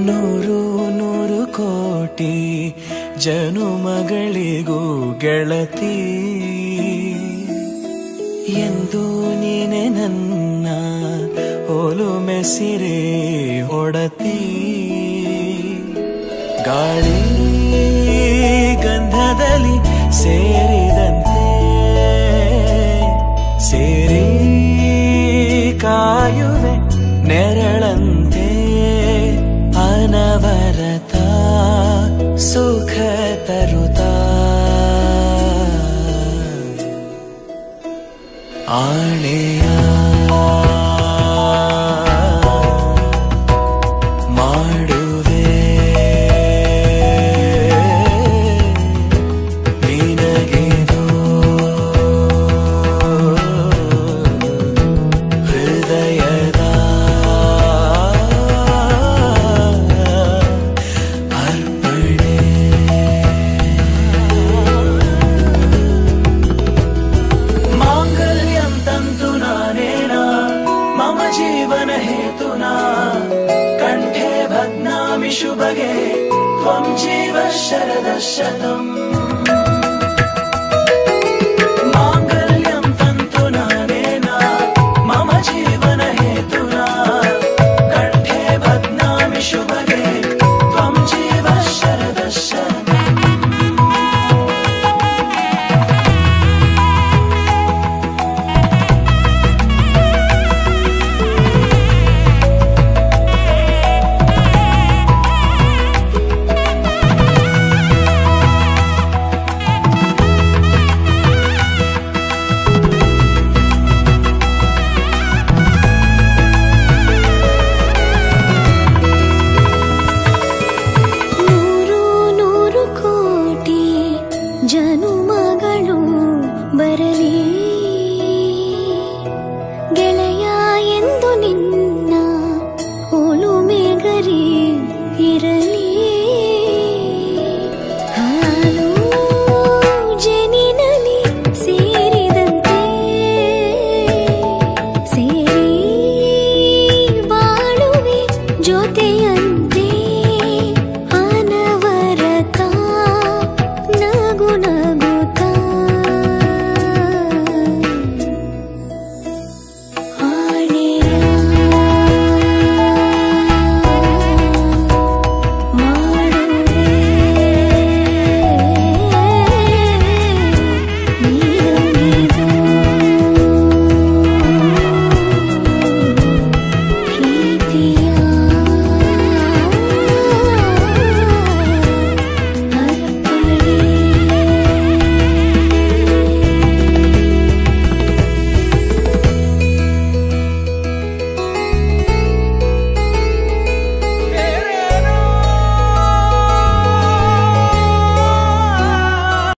ನೂರು ನೂರು ಕೋಟಿ ಜನುಮಗಳಿಗೂ ಗೆಳತಿ ಎಂದು ನೀನೆ ನನ್ನ ಓಲು ಮೆಸಿರೆ ಒಡತಿ ಗಾಳಿ ಗಂಧದಲ್ಲಿ ಸೇರಿದಂತೆ ಸೇರಿ ಕಾಯುವೆ ನೆರಳಂತೆ ಅನವರತ ಸುಖ ತರುತ್ತಾ ಆಣೆಯ ಮಾಡುವೆ ನಿನಗೆದು ಹೃದಯದ ಅರ್ಪಣೆ माङ्गल्यं तन्तु नानेन मम जीवन हेतुना कण्ठे भग्नामि शुभगे त्वं जीव शरदः शतम्